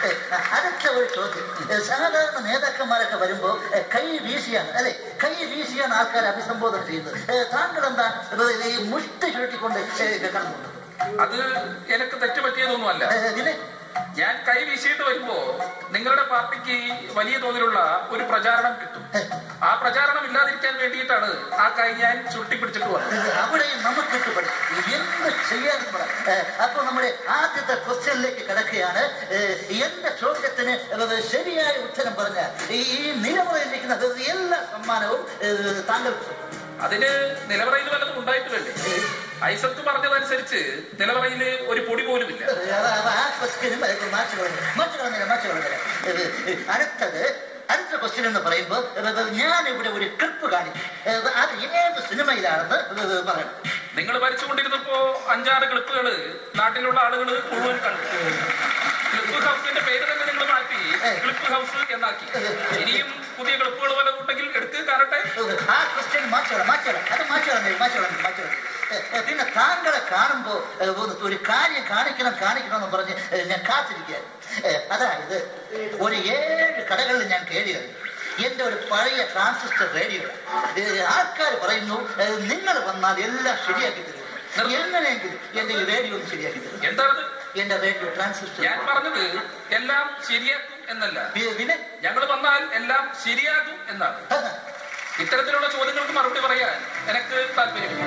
ഏ, അടുത്ത ഒരു ചോദ്യം ഏ, സാധാരണ നേതാക്കന്മാരൊക്കെ വരുമ്പോ ഏ, കൈ വീശിയാണ് അല്ലെ കൈ വീശിയാണ് ആൾക്കാരെ അഭിസംബോധന ചെയ്യുന്നത് ഏ, താങ്കൾ എന്താ ഇത് ഈ മുഷ്ടി ചുരുട്ടിക്കൊണ്ട് ഏ, കടന്നു അത് എനിക്ക് തെറ്റുപറ്റിയതൊന്നുമല്ല ഏ, ഇതിന് ഞാൻ കൈ വീശിയിട്ട് വരുമ്പോ നിങ്ങളുടെ പാർട്ടിക്ക് വലിയ തോതിലുള്ള ഒരു പ്രചാരണം കിട്ടും ആ പ്രചാരണം ഇല്ലാതിരിക്കാൻ വേണ്ടിയിട്ടാണ് ആ കൈ ഞാൻ ചുരുട്ടിപ്പിടിച്ചിട്ട് വന്നത് ഇത് അവിടെയും നമുക്ക് ഇട്ടുപെടും എന്ത് ചെയ്യാനും പറ ഏ, അപ്പൊ നമ്മുടെ ആദ്യത്തെ ക്വസ്റ്റ്യനിലേക്ക് കിടക്കുകയാണ് ഏ, എന്റെ ചോദ്യത്തിന് ഏ, ശരിയായ ഉത്തരം പറഞ്ഞ ഈ നിലമുറയിലിരിക്കുന്ന എല്ലാ സമ്മാനവും ഏ, താങ്കൾ അതിന് നിലവറയിൽ വല്ലതും ഉണ്ടായിട്ടുമല്ലേ ഐസത്ത് പറഞ്ഞതനുസരിച്ച് നിലവറയില് ഒരു പൊടി പോലുമില്ല ആ ക്വസ്റ്റ്യനും മാറ്റി കളഞ്ഞു മാറ്റി കളഞ്ഞില്ല മാറ്റി കളഞ്ഞില്ല അടുത്തത് അടുത്ത ക്വസ്റ്റ്യൻ എന്ന് പറയുമ്പോൾ ഞാൻ ഇവിടെ ഒരു ക്ലിപ്പ് കാണിക്കും ഏ, അത് ഏത് സിനിമയിലാണെന്ന് പറയണം നിങ്ങൾ ഭരിച്ചുകൊണ്ടിരുന്നപ്പോ അഞ്ചാറ് ക്ലിപ്പുകള് നാട്ടിലുള്ള ആളുകൾ മുഴുവൻ കണ്ടു ക്ലിപ്പ് ഹൗസിന്റെ പേര് തന്നെ നിങ്ങൾ മാറ്റി ക്ലിപ്പ് ഹൗസ് എന്നാക്കി ഇനിയും പുതിയ ക്ലിപ്പുകൾ വല്ലതും ഉണ്ടെങ്കിൽ എടുത്ത് കാണട്ടെ ആ ക്വസ്റ്റ്യൻ മാറ്റിയോളാം മാറ്റിയോളാം അത് മാറ്റിയോളാം മാറ്റിയോളാം മാറ്റിയോളാം ഏ, ഏ, പിന്നെ താങ്കളെ കാണുമ്പോ ഏ, ഒന്ന് ഒരു കാര്യം കാണിക്കണം കാണിക്കണം എന്ന് പറഞ്ഞ് ഏ, ഞാൻ കാത്തിരിക്കുകയാണ് ഏ, അതായത് ഒരു ഏഴ് കടകളിൽ ഞാൻ കയറിയത് എന്റെ ഒരു പഴയ ട്രാൻസിസ്റ്റർ റേഡിയോ ആൾക്കാർ പറയുന്നു ഏ, നിങ്ങൾ വന്നാൽ എല്ലാം ശരിയാക്കി തരും എങ്ങനെയെങ്കിലും എന്റെ ഈ റേഡിയോ ഒന്ന് ശരിയാക്കി തരും എന്താണത് എന്റെ റേഡിയോ ട്രാൻസിസ്റ്റർ ഞാൻ പറഞ്ഞത് എല്ലാം ശരിയാക്കും എന്നല്ല പി- പിന്നെ ഞങ്ങൾ വന്നാൽ എല്ലാം ശരിയാകും എന്നാണ് ഇത്തരത്തിലുള്ള ചോദ്യങ്ങൾക്ക് മറുപടി പറയാൻ എനിക്ക് താല്പര്യമില്ല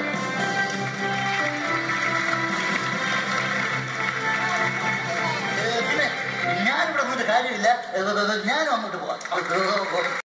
ഏ, പിന്നെ ഞാനിവിടെ നിന്നിട്ട് കാര്യമില്ല ഏ, ഞാനും അങ്ങോട്ട് പോവാം